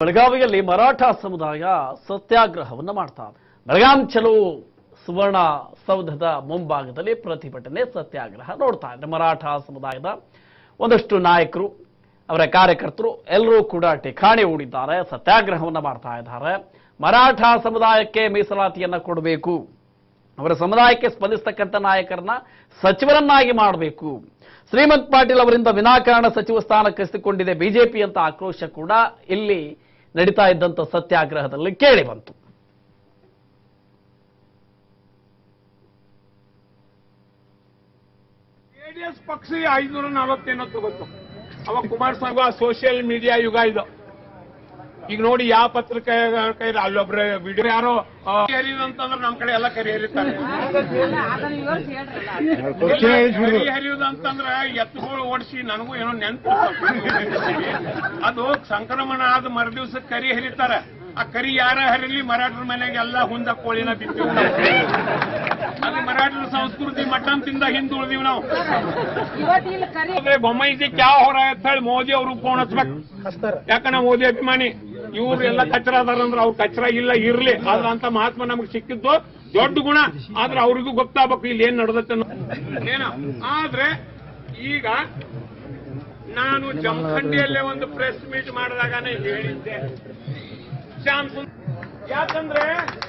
ಬೆಳಗಾವಿಯಲ್ಲಿ ಮರಾಠ ಸಮುದಾಯ ಸತ್ಯಾಗ್ರಹವನ್ನು ಮಾಡ್ತಾ ಇದೆ ಬೆಳಗಾಂ ಚಲೋ ಸುವರ್ಣ ಸೌಧದ ಮುಂಭಾಗದಲ್ಲಿ ಪ್ರತಿಭಟನೆ ಸತ್ಯಾಗ್ರಹ ನೋಡ್ತಾ ಇದ್ದಾರೆ ಮರಾಠ ಸಮುದಾಯದ ಒಂದಷ್ಟು ನಾಯಕರು ಅವರ ಕಾರ್ಯಕರ್ತರು ಎಲ್ಲರೂ ಕೂಡ ಠಿಕಾಣಿ ಹೂಡಿದ್ದಾರೆ ಸತ್ಯಾಗ್ರಹವನ್ನು ಮಾಡ್ತಾ ಇದ್ದಾರೆ ಮರಾಠ ಸಮುದಾಯಕ್ಕೆ ಮೀಸಲಾತಿಯನ್ನ ಕೊಡಬೇಕು ಅವರ ಸಮುದಾಯಕ್ಕೆ ಸ್ಪಂದಿಸ್ತಕ್ಕಂಥ ನಾಯಕರನ್ನ ಸಚಿವರನ್ನಾಗಿ ಮಾಡಬೇಕು ಶ್ರೀಮಂತ್ ಪಾಟೀಲ್ ಅವರಿಂದ ವಿನಾಕಾರಣ ಸಚಿವ ಸ್ಥಾನ ಕಸಿದುಕೊಂಡಿದೆ ಬಿಜೆಪಿ ಅಂತ ಆಕ್ರೋಶ ಕೂಡ ಇಲ್ಲಿ ನಡೀತಾ ಇದ್ದಂತ ಸತ್ಯಾಗ್ರಹದಲ್ಲಿ ಕೇಳಿ ಬಂತು ಜೆಡಿಎಸ್ ಪಕ್ಷ ಐನೂರ ನಲವತ್ತೇನೋ ತಗೋತು ಅವಾಗ ಕುಮಾರಸ್ವಾಮಿ ಸೋಷಿಯಲ್ ಮೀಡಿಯಾ ಯುಗ ಇದು ಈಗ ನೋಡಿ ಯಾವ ಪತ್ರಿಕೆ ಕೈ ಅಲ್ಲೊಬ್ರ ವಿಡಿಯೋ ಯಾರೋ ಆ, ಹರಿಯುದು ಅಂತಂದ್ರೆ ನಮ್ ಕಡೆ ಎಲ್ಲ ಕರಿ ಹರಿತಾರೆ ಕರಿ ಹರಿಯುದು ಅಂತಂದ್ರ ಎತ್ತುಗಳು ಓಡಿಸಿ ನನಗೂ ಏನೋ ನೆನ್ಪು ಅದು ಸಂಕ್ರಮಣ ಆದ ಮರುದಿವ್ಸ ಕರಿ ಹರಿತಾರ ಆ ಕರಿ ಯಾರ ಹರಿಲಿ ಮರಾಠರ ಮನೆಗೆ ಎಲ್ಲ ಹುಂದ ಕೋಳಿನ ಬಿತ್ತೀವಿ ಅದು ಮರಾಠರ ಸಂಸ್ಕೃತಿ ಮಟನ್ ತಿಂದ ಹಿಂದ್ ಉಳಿದೀವಿ ನಾವು ಇವತ್ತಿಲ್ಲ ಕರಿ ಅಂದ್ರೆ ಬೊಮ್ಮಾಯಿಸಿ ಕ್ಯಾವ ಹೊರ ಅಂತ ಹೇಳಿ ಮೋದಿ ಅವ್ರಿಗೆ ಫೋನ್ ಹಚ್ಬೇಕು ಯಾಕಂದ್ರೆ ಮೋದಿ ಅಭಿಮಾನಿ ಇವ್ರು ಎಲ್ಲ ಕಚರ ಅದಾರಂದ್ರೆ ಅವ್ರು ಕಚರ ಇಲ್ಲ ಇರ್ಲಿ ಆದ್ರ ಅಂತ ಮಹಾತ್ಮ ನಮ್ಗೆ ಸಿಕ್ಕಿದ್ದು ದೊಡ್ಡ ಗುಣ ಆದ್ರೆ ಅವ್ರಿಗೂ ಗೊತ್ತಾಗಬೇಕು ಇಲ್ಲಿ ಏನ್ ನಡೆದತ್ತೆ ಅನ್ನೋದು. ಏನ ಆದ್ರೆ ಈಗ ನಾನು ಜಮಖಂಡಿಯಲ್ಲೇ ಒಂದು ಪ್ರೆಸ್ ಮೀಟ್ ಮಾಡಿದಾಗನೇ ಹೇಳಿದ್ದೆ ಶ್ಯಾಮ್ ಸುಂದರ್ ಯಾಕಂದ್ರೆ